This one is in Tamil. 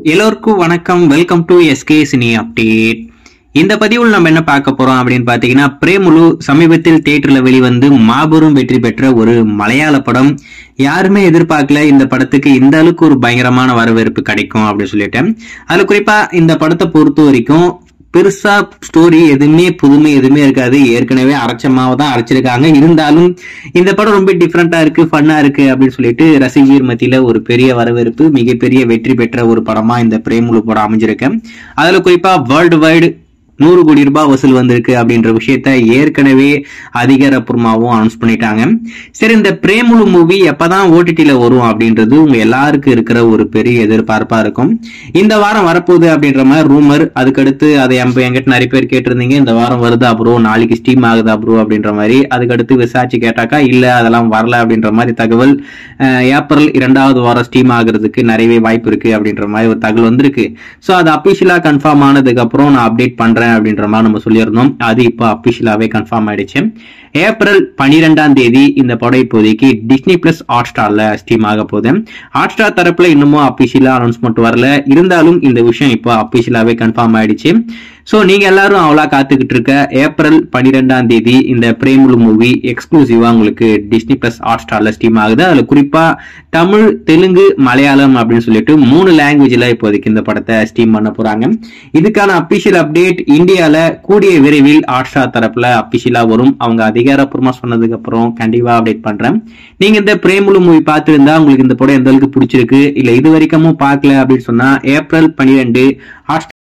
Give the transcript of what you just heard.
எல்லோருக்கும் வணக்கம் welcome to SK cine update இந்த பதிவில் நம்ம என்ன பார்க்க போறோம் அப்படின்னு பாத்தீங்கன்னா பிரேமுலு சமீபத்தில் தியேட்டர்ல வெளிவந்து மாபெரும் வெற்றி பெற்ற ஒரு மலையாள படம் யாருமே எதிர்பார்க்கல இந்த படத்துக்கு இந்த அளவுக்கு ஒரு பயங்கரமான வரவேற்பு கிடைக்கும் அப்படின்னு சொல்லிட்டேன் அதுல குறிப்பா இந்த படத்தை பொறுத்த வரைக்கும் பெருசா ஸ்டோரி எதுவுமே புதுமை எதுவுமே இருக்காது ஏற்கனவே அரைச்ச மாவை தான் அரைச்சிருக்காங்க இருந்தாலும் இந்த படம் ரொம்ப டிஃப்ரெண்டா இருக்கு ஃபன்னா இருக்கு அப்படின்னு சொல்லிட்டு ரசிகர் மத்தியில ஒரு பெரிய வரவேற்பு மிகப்பெரிய வெற்றி பெற்ற ஒரு படமா இந்த பிரேமுலு படம் அமைஞ்சிருக்கு அதுல குறிப்பா வேர்ல்டு வைடு நூறு கோடி ரூபாய் வசூல் வந்திருக்கு அப்படின்ற விஷயத்த ஏற்கனவே அதிகாரப்பூர்வமாகவும் அனௌன்ஸ் பண்ணிட்டாங்க சரி இந்த பிரேமுலு மூவி எப்பதான் ஓடிடியில வரும் அப்படின்றது உங்க எல்லாருக்கும் இருக்கிற ஒரு பெரிய எதிர்பார்ப்பா இருக்கும் இந்த வாரம் வரப்போகுது அப்படின்ற மாதிரி ரூமர் அதுக்கடுத்து அதை எம்ப எங்கிட்ட நிறைய பேர் கேட்டிருந்தீங்க இந்த வாரம் வருதா ப்ரோ நாளைக்கு ஸ்டீம் ஆகுதா ப்ரோ அப்படின்ற மாதிரி அதுக்கடுத்து விசாரிச்சு கேட்டாக்கா இல்ல அதெல்லாம் வரல அப்படின்ற மாதிரி தகவல் அஹ், ஏப்ரல் இரண்டாவது வாரம் ஸ்டீம் ஆகுறதுக்கு நிறையவே வாய்ப்பு இருக்கு அப்படின்ற மாதிரி ஒரு தகவல் வந்திருக்கு ஸோ அது அபிஷியலா கன்ஃபார்ம் ஆனதுக்கு அப்புறம் நான் அப்டேட் பண்றேன் அப்படின்ற மாதிரி நம்ம சொல்லியிருந்தோம் அது இப்போ அபிஷியலாவே கன்ஃபார்ம் ஆயிடுச்சு ஏப்ரல் பனிரெண்டாம் தேதி இந்த படம் இப்போதைக்கு டிஸ்னி பிளஸ் ஹாட் ஸ்டார்ல ஸ்டீம் ஆக போகுது ஹாட் ஸ்டார் தரப்புல இன்னமும் அபிஷியலா அனௌன்ஸ்மெண்ட் வரல இருந்தாலும் இந்த விஷயம் இப்போ அபிஷியலாவே கன்ஃபார்ம் ஆயிடுச்சு ஸோ நீங்க எல்லாரும் அவ்வளோ காத்துக்கிட்டு இருக்க ஏப்ரல் பன்னிரெண்டாம் தேதி இந்த பிரேமுலு மூவி எக்ஸ்க்ளூசிவா உங்களுக்கு டிஸ்னி பிளஸ் ஹாட் ஸ்டார்ல ஸ்டீம் ஆகுது அதுல குறிப்பா தமிழ் தெலுங்கு மலையாளம் அப்படின்னு சொல்லிட்டு மூணு லாங்குவேஜ்ல இப்போதைக்கு இந்த படத்தை ஸ்டீம் பண்ண போறாங்க இதுக்கான அபிஷியல் அப்டேட் இந்தியால கூடிய விரைவில் ஹாட் ஸ்டார் தரப்புல அபிஷியலா வரும் அவங்க அதிகாரப்பூர்வமா சொன்னதுக்கு அப்புறம் கண்டிப்பா அப்டேட் பண்றேன் நீங்க இந்த பிரேமுலு மூவி பார்த்திருந்தா உங்களுக்கு இந்த படம் எந்த அளவுக்கு பிடிச்சிருக்கு இல்ல இது வரைக்கும் பார்க்கல அப்படின்னு சொன்னா ஏப்ரல் பன்னிரெண்டு ஹாட்